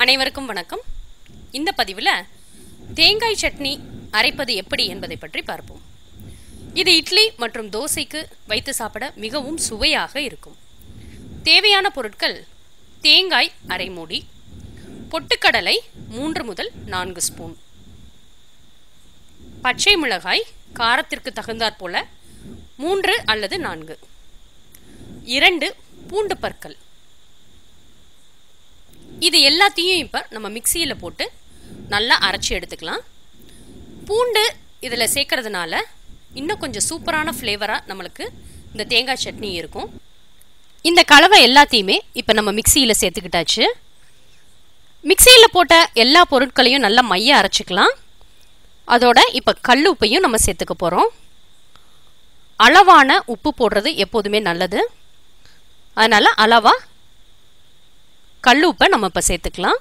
அனைவருக்கும் வணக்கம் இந்த பதிவில் தேங்காய் சட்னி அரைப்பது எப்படி என்பதை பற்றி பார்ப்போம் இது இட்லி மற்றும் தோசைக்கு வைத்து சாப்பிட மிகவும் சுவையாக இருக்கும் தேவையான பொருட்கள் தேங்காய் அரை மூடி பொட்டுக்கடலை மூன்று முதல் நான்கு ஸ்பூன் பச்சை மிளகாய் காரத்திற்கு தகுந்தாற் போல மூன்று அல்லது நான்கு இரண்டு பூண்டு பற்கள் இது எல்லாத்தையும் இப்போ நம்ம மிக்சியில் போட்டு நல்லா அரைச்சி எடுத்துக்கலாம் பூண்டு இதில் சேர்க்கறதுனால இன்னும் கொஞ்சம் சூப்பரான ஃப்ளேவராக நம்மளுக்கு இந்த தேங்காய் சட்னி இருக்கும் இந்த கலவை எல்லாத்தையுமே இப்போ நம்ம மிக்சியில் சேர்த்துக்கிட்டாச்சு மிக்சியில் போட்ட எல்லா பொருட்களையும் நல்லா மைய அரைச்சிக்கலாம் அதோட இப்போ கல் உப்பையும் நம்ம சேர்த்துக்க போகிறோம் அளவான உப்பு போடுறது எப்போதுமே நல்லது அதனால் அளவாக கல் உப்பை நம்ம இப்போ சேர்த்துக்கலாம்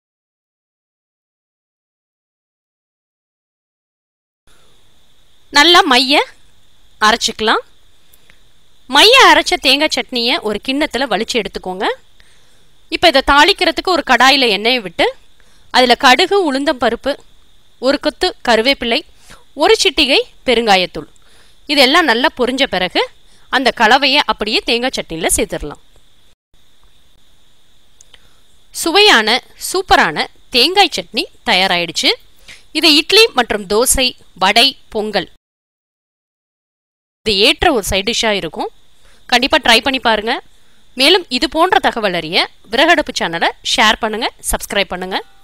நல்லா மைய அரைச்சிக்கலாம் மைய அரைச்ச தேங்காய் சட்னியை ஒரு கிண்ணத்தில் வலிச்சு எடுத்துக்கோங்க இப்போ இதை தாளிக்கிறதுக்கு ஒரு கடாயில் எண்ணெயை விட்டு அதில் கடுகு உளுந்தம் பருப்பு ஒரு கொத்து கருவேப்பிலை ஒரு சிட்டிகை பெருங்காயத்தூள் இதெல்லாம் நல்லா பொரிஞ்ச பிறகு அந்த கலவையை அப்படியே தேங்காய் சட்னியில் சேர்த்துடலாம் சுவையான சூப்பரான தேங்காய் சட்னி தயாராயிடுச்சு இது இட்லி மற்றும் தோசை வடை பொங்கல் இது ஏற்ற ஒரு சைட் டிஷ்ஷாக இருக்கும் கண்டிப்பாக ட்ரை பண்ணி பாருங்கள் மேலும் இது போன்ற தகவல் அறிய விறகடுப்பு சேனலை ஷேர் பண்ணுங்கள் சப்ஸ்கிரைப் பண்ணுங்கள்